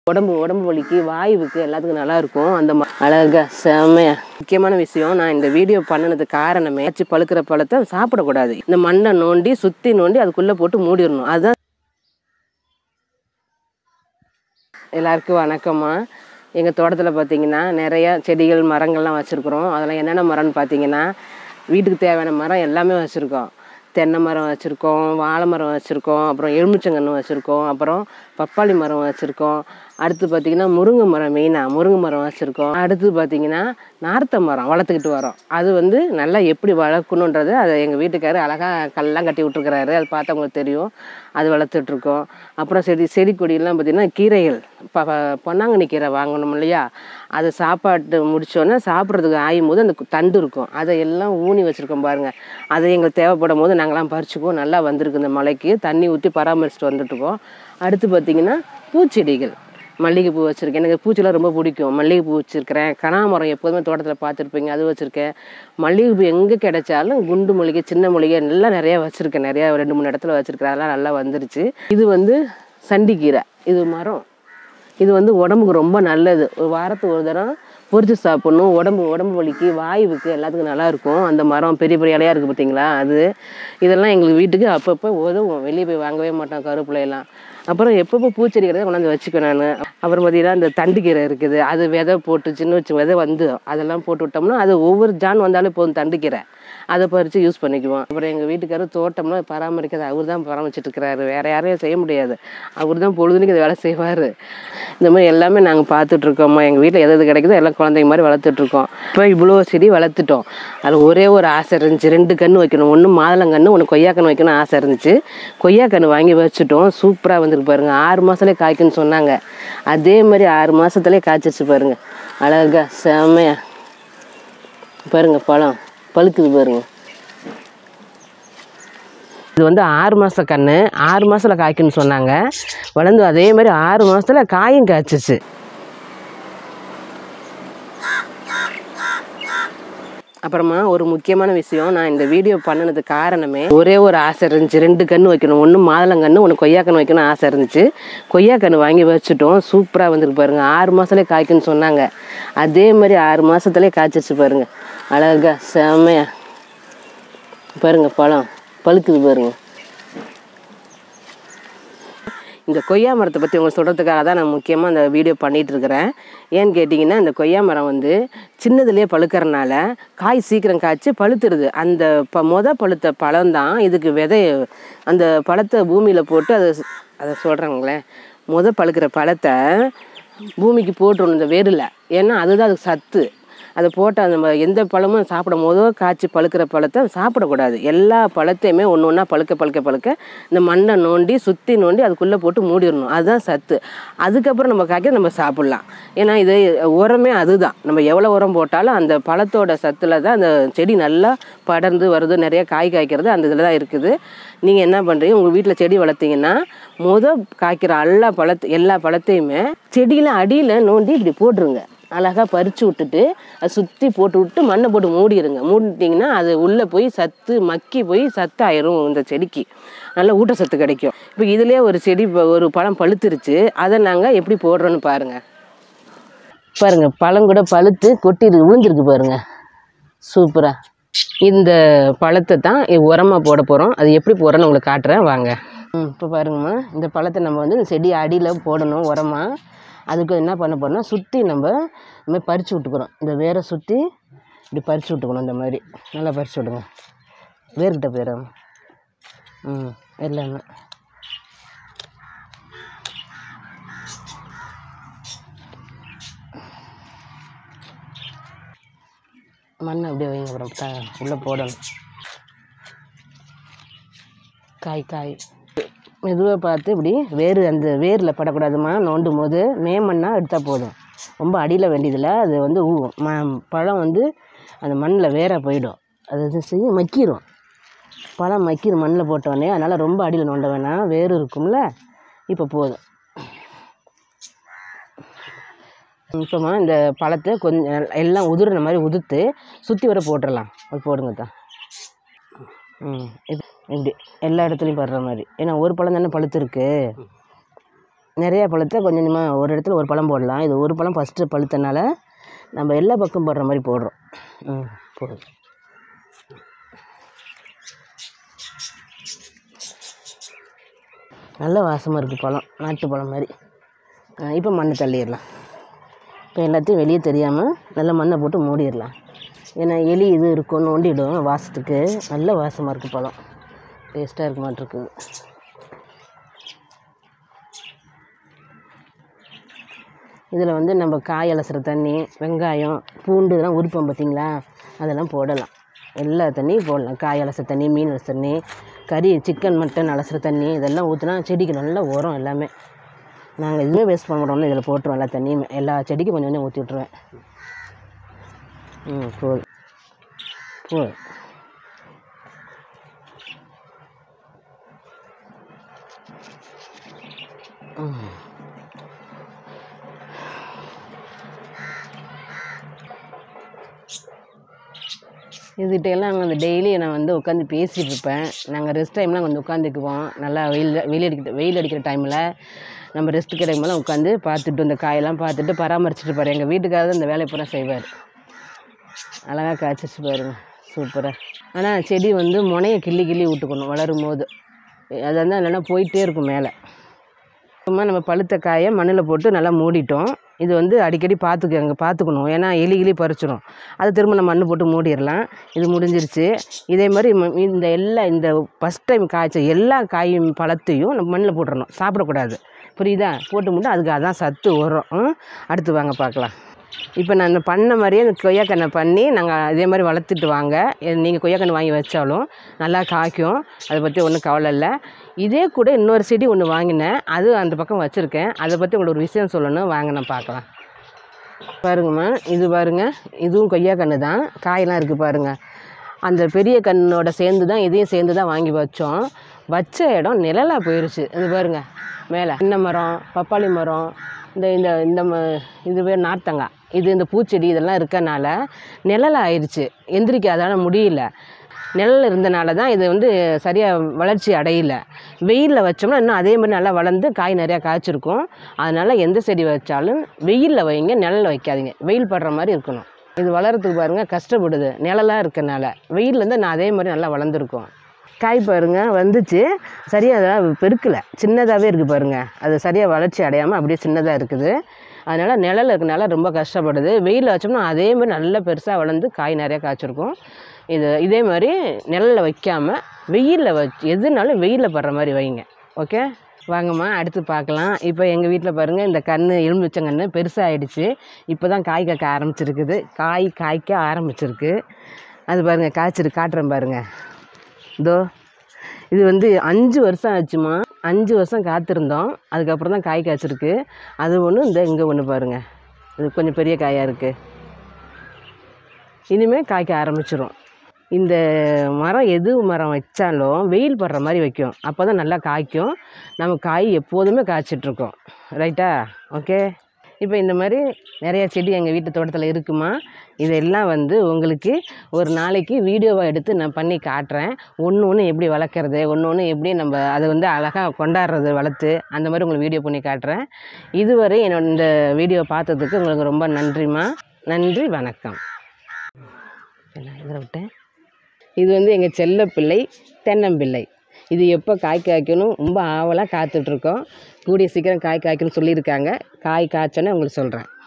உடம்பு உடம்பு வலிக்கு வாயுவுக்கு எல்லாத்துக்கும் நல்லா இருக்கும் அந்த ம- அழகா செமையா முக்கியமான விஷயம் நான் இந்த வீடியோ பண்ணினதுக்கு காரணமே ஆச்சு பழுக்கிற பழத்தை சாப்பிடக்கூடாது இந்த மண்ணை நோண்டி சுற்றி நோண்டி அதுக்குள்ளே போட்டு மூடிடணும் அதுதான் எல்லாருக்கும் வணக்கம்மா எங்கள் தோட்டத்தில் பார்த்தீங்கன்னா நிறைய செடிகள் மரங்கள்லாம் வச்சுருக்குறோம் அதெல்லாம் என்னென்ன மரம்னு பார்த்தீங்கன்னா வீட்டுக்கு தேவையான மரம் எல்லாமே வச்சுருக்கோம் தென்னை மரம் வச்சுருக்கோம் வாழை மரம் வச்சுருக்கோம் அப்புறம் எலுமிச்சங்கன்று வச்சுருக்கோம் அப்புறம் பப்பாளி மரம் வச்சுருக்கோம் அடுத்து பார்த்திங்கன்னா முருங்கை மரம் மெயினாக முருங்கை மரம் வச்சுருக்கோம் அடுத்து பார்த்திங்கன்னா நார்த்த மரம் வளர்த்துக்கிட்டு வரோம் அது வந்து நல்லா எப்படி வளர்க்கணுன்றது அதை எங்கள் வீட்டுக்காரர் அழகாக கல்லாம் கட்டி விட்ருக்குறாரு அது பார்த்தா உங்களுக்கு தெரியும் அது வளர்த்துட்ருக்கோம் அப்புறம் செடி செடி கொடியெல்லாம் பார்த்திங்கன்னா கீரைகள் ப ப- பொன்னாங்கண்ணி கீரை வாங்கணும் இல்லையா அது சாப்பாட்டு முடிச்சோன்னே சாப்பிட்றதுக்கு ஆயும் போது அந்த தண்டு இருக்கும் அதை எல்லாம் ஊனி வச்சுருக்கோம் பாருங்கள் அது எங்களுக்கு தேவைப்படும் போது நாங்களாம் பறிச்சுக்குவோம் நல்லா வந்திருக்கு இந்த மலைக்கு தண்ணி ஊற்றி பராமரிச்சுட்டு வந்துட்டுருக்கோம் அடுத்து பார்த்திங்கன்னா பூச்செடிகள் மல்லிகைப்பூ வச்சுருக்கேன் எனக்கு பூச்செல்லாம் ரொம்ப பிடிக்கும் மல்லிகைப்பூ வச்சுருக்கிறேன் கனாமரம் எப்போதுமே தோட்டத்தில் பார்த்துருப்பீங்க அது வச்சுருக்கேன் மல்லிகைப்பூ எங்கே கிடைச்சாலும் குண்டு மல்லிகை சின்ன மல்லிகை எல்லாம் நிறையா வச்சுருக்கேன் நிறையா ரெண்டு மூணு இடத்துல வச்சுருக்கிறேன் அதெல்லாம் நல்லா வந்துருச்சு இது வந்து சண்டிக்கீரை இது மரம் இது வந்து உடம்புக்கு ரொம்ப நல்லது ஒரு வாரத்துக்கு ஒரு தரம் பொரிச்சு சாப்பிடணும் உடம்பு உடம்பு வலிக்கு வாயுவுக்கு எல்லாத்துக்கும் நல்லா இருக்கும் அந்த மரம் பெரிய பெரிய இலையா இருக்குது பார்த்தீங்களா அது இதெல்லாம் எங்களுக்கு வீட்டுக்கு அப்பப்போ உதவும் வெளியே போய் வாங்கவே மாட்டோம் கருவேப்பிலையெல்லாம் அப்புறம் எப்பப்போ பூச்செடி கிடையாது கொண்டாந்து வச்சுக்குவேன் நான் அப்புறம் பார்த்தீங்கன்னா இந்த தண்டுக்கீரை இருக்குது அது விதை போட்டு சின்ன வச்சு விதை வந்து அதெல்லாம் போட்டு விட்டோம்னா அது ஒவ்வொரு ஜான் வந்தாலே போதும் தண்டுக்கீரை அதை பறித்து யூஸ் பண்ணிக்குவோம் அப்புறம் எங்கள் வீட்டுக்காரர் தோட்டம்லாம் பராமரிக்கிறது அவர் தான் பராமரிச்சுட்டு இருக்கிறாரு வேறு யாரையும் செய்ய முடியாது அவர் தான் பொழுதுனைக்கு இந்த வேலை செய்வார் இந்த மாதிரி எல்லாமே நாங்கள் பார்த்துட்ருக்கோம்மா எங்கள் வீட்டில் எது எது கிடைக்குதோ எல்லாம் குழந்தைங்க மாதிரி வளர்த்துட்ருக்கோம் இப்போ இவ்வளோ செடி வளர்த்துட்டோம் அதில் ஒரே ஒரு ஆசை இருந்துச்சு ரெண்டு கன்று வைக்கணும் ஒன்று மாதுளங்கன்று ஒன்று கொய்யாக்கன்று வைக்கணும் ஆசை இருந்துச்சு கொய்யாக்கன்று வாங்கி வச்சுட்டோம் சூப்பராக வந்துருக்கு பாருங்க ஆறு மாதத்துலேயே காய்க்குன்னு சொன்னாங்க அதே மாதிரி ஆறு மாதத்துலேயே காய்ச்சிருச்சு பாருங்க அழகா செமையா பாருங்க பழம் பழுக்குது பாருங்க இது வந்து ஆறு மாத கன்று ஆறு மாதத்தில் காய்க்குன்னு சொன்னாங்க வளர்ந்து அதே மாதிரி ஆறு மாதத்தில் காயும் காய்ச்சிச்சு அப்புறமா ஒரு முக்கியமான விஷயம் நான் இந்த வீடியோ பண்ணினதுக்கு காரணமே ஒரே ஒரு ஆசை இருந்துச்சு ரெண்டு கன்று வைக்கணும் ஒன்று மாதுளங்கன்று ஒன்று கொய்யாக்கன்று வைக்கணும் ஆசை இருந்துச்சு கொய்யாக்கன்று வாங்கி வச்சுட்டோம் சூப்பராக வந்துருக்கு பாருங்க ஆறு மாதத்துலேயே காய்க்குன்னு சொன்னாங்க அதே மாதிரி ஆறு மாதத்துலேயே காய்ச்சிருச்சு பாருங்க அழகா செமையா பாருங்க பழம் பழுக்குது பாருங்க இந்த கொய்யா மரத்தை பற்றி உங்களுக்கு சொல்கிறதுக்காக தான் நான் முக்கியமாக இந்த வீடியோ பண்ணிகிட்டு இருக்கிறேன் ஏன்னு கேட்டிங்கன்னா இந்த கொய்யா மரம் வந்து சின்னதுலேயே பழுக்கறனால காய் சீக்கிரம் காய்ச்சி பழுத்துருது அந்த ப மொத பழுத்த பழம் தான் இதுக்கு விதை அந்த பழத்தை பூமியில் போட்டு அதை அதை சொல்கிறாங்களேன் முத பழுக்கிற பழத்தை பூமிக்கு போட்டுருணும் இந்த வேரில் ஏன்னா அதுதான் அதுக்கு சத்து அதை போட்டால் நம்ம எந்த பழமும் சாப்பிடும் போதோ காய்ச்சி பழுக்கிற பழத்தை சாப்பிடக்கூடாது எல்லா பழத்தையுமே ஒன்று ஒன்றா பழுக்க பழுக்க பழுக்க இந்த மண்ணை நோண்டி சுற்றி நோண்டி அதுக்குள்ளே போட்டு மூடிடணும் அதுதான் சத்து அதுக்கப்புறம் நம்ம காய்க்க நம்ம சாப்பிட்லாம் ஏன்னா இது உரமே அதுதான் நம்ம எவ்வளோ உரம் போட்டாலும் அந்த பழத்தோட சத்தில் தான் அந்த செடி நல்லா படர்ந்து வருது நிறைய காய் காய்க்கிறது அந்த இதில் தான் இருக்குது நீங்கள் என்ன பண்ணுறீங்க உங்கள் வீட்டில் செடி வளர்த்தீங்கன்னா முத காய்க்கிற எல்லா பழத்து எல்லா பழத்தையுமே செடியில் அடியில் நோண்டி இப்படி போட்டுருங்க அழகாக பறித்து விட்டுட்டு அதை சுற்றி போட்டு விட்டு மண்ணை போட்டு மூடிடுங்க மூடிட்டிங்கன்னா அது உள்ளே போய் சத்து மக்கி போய் சத்தாயிரும் இந்த செடிக்கு நல்ல ஊட்டச்சத்து கிடைக்கும் இப்போ இதுலேயே ஒரு செடி இப்போ ஒரு பழம் பழுத்துருச்சு அதை நாங்கள் எப்படி போடுறோன்னு பாருங்கள் பாருங்க பழம் கூட பழுத்து கொட்டிருக்கு விழுந்திருக்கு பாருங்க சூப்பராக இந்த பழத்தை தான் உரமாக போட போகிறோம் அது எப்படி போடுறோன்னு உங்களுக்கு காட்டுறேன் வாங்க ம் இப்போ பாருங்கம்மா இந்த பழத்தை நம்ம வந்து இந்த செடி அடியில் போடணும் உரமாக அதுக்கு என்ன பண்ண போறோம்னா சுற்றி நம்ம இந்த மாதிரி பறித்து விட்டுக்கிறோம் இந்த வேரை சுற்றி இப்படி பறித்து விட்டுக்கணும் இந்த மாதிரி நல்லா பறித்து விடுங்க வேர்கிட்ட போயிடும் ம் எல்லாமே மண்ணை அப்படியே வைங்க அப்புறம் க உள்ளே போடணும் காய் காய் மெதுவாக பார்த்து இப்படி வேர் அந்த வேரில் படக்கூடாதுமா நோண்டும் போது மேமண்ணாக எடுத்தால் போதும் ரொம்ப அடியில் வேண்டியதில்லை அது வந்து ஊ- ம பழம் வந்து அந்த மண்ணில் வேற போயிடும் அது இது செய்ய மக்கிரும் பழம் மக்கிரும் மண்ணில் போட்டோடனே அதனால் ரொம்ப அடியில் நோண்ட வேணாம் வேர் இருக்கும்ல இப்போ போதும் இப்போமா இந்த பழத்தை கொஞ்சம் எல்லாம் உதிர்ன மாதிரி உதிர்த்து சுற்றி வர போட்டுடலாம் அது போடுங்க தான் ம் இது இப்படி எல்லா இடத்துலையும் படுற மாதிரி ஏன்னா ஒரு பழம் தானே பழுத்துருக்கு நிறையா பழத்தை கொஞ்சம் கொஞ்சமாக ஒரு இடத்துல ஒரு பழம் போடலாம் இது ஒரு பழம் ஃபஸ்ட்டு பழுத்தனால நம்ம எல்லா பக்கம் போடுற மாதிரி போடுறோம் ம் போடுறோம் நல்ல வாசமாக இருக்குது பழம் நாட்டு பழம் மாதிரி இப்போ மண்ணை தள்ளிடலாம் இப்போ எல்லாத்தையும் வெளியே தெரியாமல் நல்ல மண்ணை போட்டு மூடிடலாம் ஏன்னா எலி இது இருக்கும் நோண்டிடும் வாசத்துக்கு நல்ல வாசமாக இருக்குது பழம் டேஸ்ட்டாக இருக்க மாட்டிருக்குது இதில் வந்து நம்ம காய் அலசுகிற தண்ணி வெங்காயம் பூண்டு இதெல்லாம் உரிப்போம் பார்த்தீங்களா அதெல்லாம் போடலாம் எல்லா தண்ணியும் போடலாம் காய் அலசுற தண்ணி மீன் அலசுற தண்ணி கறி சிக்கன் மட்டன் அலசுற தண்ணி இதெல்லாம் ஊற்றினா செடிக்கு நல்ல உரம் எல்லாமே நாங்கள் எதுவுமே வேஸ்ட் பண்ண மாட்டோம்ல இதில் போட்டுருவோம் எல்லா தண்ணியுமே எல்லா செடிக்கும் கொஞ்சம் கொஞ்சம் ஊற்றி விட்ருவேன் ம் போதும் போதும் ம் இதுகிட்ட எல்லாம் நாங்கள் அந்த டெய்லி நான் வந்து உட்காந்து பேசிகிட்டு இருப்பேன் நாங்கள் ரெஸ்ட் டைம்லாம் வந்து உட்காந்துக்குவோம் நல்லா வெயில் வெயில் அடிக்கிற வெயில் அடிக்கிற டைமில் நம்ம ரெஸ்ட் கிடைக்கும்போது உட்காந்து பார்த்துட்டு இந்த காயெல்லாம் பார்த்துட்டு பராமரிச்சுட்டு இருப்பார் எங்கள் வீட்டுக்காரர் இந்த வேலையை பூரா செய்வார் அழகாக காய்ச்சிச்சு பாருங்க சூப்பராக ஆனால் செடி வந்து முனையை கிள்ளி கிள்ளி விட்டுக்கணும் வளரும் போது அது வந்து இல்லைன்னா போயிட்டே இருக்கும் மேலே சும்மா நம்ம பழுத்த காயை மண்ணில் போட்டு நல்லா மூடிட்டோம் இது வந்து அடிக்கடி பார்த்துக்கங்க பார்த்துக்கணும் ஏன்னா எலி கிளி பறிச்சிடும் அது திரும்ப நம்ம மண் போட்டு மூடிடலாம் இது முடிஞ்சிருச்சு இதே மாதிரி ம- இந்த எல்லா இந்த ஃபஸ்ட் டைம் காய்ச்ச எல்லா காயும் பழத்தையும் நம்ம மண்ணில் போட்டுறணும் சாப்பிடக்கூடாது புரியுதா போட்டு மட்டும் அதுக்கு அதான் சத்து வரும் ம்? அடுத்து வாங்க பார்க்கலாம் இப்போ நான் இந்த பண்ண மாதிரியே இந்த கொய்யாக்கன்னை பண்ணி நாங்கள் இதே மாதிரி வளர்த்துட்டு வாங்க நீங்கள் கொய்யாக்கன்று வாங்கி வச்சாலும் நல்லா காய்க்கும் அதை பற்றி ஒன்றும் கவலை இல்லை இதே கூட இன்னொரு செடி ஒன்று வாங்கினேன் அது அந்த பக்கம் வச்சுருக்கேன் அதை பற்றி உங்களுக்கு ஒரு விஷயம் சொல்லணும் வாங்க நான் பார்க்கலாம் பாருங்கம்மா இது பாருங்க இதுவும் கொய்யாக்கன்று தான் காயெல்லாம் இருக்குது பாருங்க அந்த பெரிய கண்ணோட சேர்ந்து தான் இதையும் சேர்ந்து தான் வாங்கி வச்சோம் வச்ச இடம் நிழலாக போயிடுச்சு இது பாருங்க மேலே தென்னை மரம் பப்பாளி மரம் இந்த இந்த இந்த ம இது பேர் நார்த்தங்காய் இது இந்த பூச்செடி இதெல்லாம் இருக்கனால நிழல் ஆயிடுச்சு எந்திரிக்காதால முடியல நிழல் இருந்தனால தான் இது வந்து சரியாக வளர்ச்சி அடையல வெயிலில் வச்சோம்னா இன்னும் அதே மாதிரி நல்லா வளர்ந்து காய் நிறையா காய்ச்சிருக்கும் அதனால் எந்த செடி வச்சாலும் வெயிலில் வைங்க நிழல்ல வைக்காதீங்க வெயில் படுற மாதிரி இருக்கணும் இது வளர்கிறதுக்கு பாருங்கள் கஷ்டப்படுது நிழலாக இருக்கனால வெயிலில் இருந்து நான் அதே மாதிரி நல்லா வளர்ந்துருக்கும் காய் பாருங்க வந்துச்சு சரியாக அதெல்லாம் பெருக்கலை சின்னதாகவே இருக்குது பாருங்க அது சரியாக வளர்ச்சி அடையாமல் அப்படியே சின்னதாக இருக்குது அதனால் நிழல் இருக்கனால ரொம்ப கஷ்டப்படுது வெயிலில் வச்சோம்னா அதே மாதிரி நல்லா பெருசாக வளர்ந்து காய் நிறையா காய்ச்சிருக்கும் இது இதே மாதிரி நிழலில் வைக்காமல் வெயிலில் வச்சு எதுனாலும் வெயிலில் படுற மாதிரி வைங்க ஓகே வாங்கம்மா அடுத்து பார்க்கலாம் இப்போ எங்கள் வீட்டில் பாருங்கள் இந்த கன்று எலுமிச்சம் கன்று பெருசாக ஆயிடுச்சு இப்போ தான் காய் காய்க்க ஆரம்பிச்சிருக்குது காய் காய்க்க ஆரம்பிச்சிருக்கு அது பாருங்கள் காய்ச்சிருக்கு காட்டுறேன் பாருங்கள் இதோ இது வந்து அஞ்சு வருஷம் ஆச்சுமா அஞ்சு வருஷம் காத்திருந்தோம் அதுக்கப்புறம் தான் காய் காய்ச்சிருக்கு அது ஒன்று இந்த இங்கே ஒன்று பாருங்கள் இது கொஞ்சம் பெரிய காயாக இருக்குது இனிமேல் காய்க்க ஆரம்பிச்சிரும் இந்த மரம் எது மரம் வச்சாலும் வெயில் படுற மாதிரி வைக்கும் அப்போ தான் நல்லா காய்க்கும் நம்ம காய் எப்போதுமே காய்ச்சிட்ருக்கோம் ரைட்டா ஓகே இப்போ இந்த மாதிரி நிறைய செடி எங்கள் வீட்டு தோட்டத்தில் இருக்குமா இதெல்லாம் வந்து உங்களுக்கு ஒரு நாளைக்கு வீடியோவை எடுத்து நான் பண்ணி காட்டுறேன் ஒன்று ஒன்று எப்படி வளர்க்குறது ஒன்று ஒன்று எப்படி நம்ம அதை வந்து அழகாக கொண்டாடுறது வளர்த்து அந்த மாதிரி உங்களுக்கு வீடியோ பண்ணி காட்டுறேன் இதுவரை என்னோட இந்த வீடியோ பார்த்ததுக்கு உங்களுக்கு ரொம்ப நன்றிம்மா நன்றி வணக்கம் என்ன இதில் விட்டேன் இது வந்து எங்கள் செல்ல பிள்ளை தென்னம்பிள்ளை இது எப்போ காய் காய்க்கணும் ரொம்ப ஆவலாக காத்துட்ருக்கோம் கூடிய சீக்கிரம் காய் காய்க்கணும்னு சொல்லியிருக்காங்க காய் காய்ச்சோன்னே உங்களுக்கு சொல்கிறேன்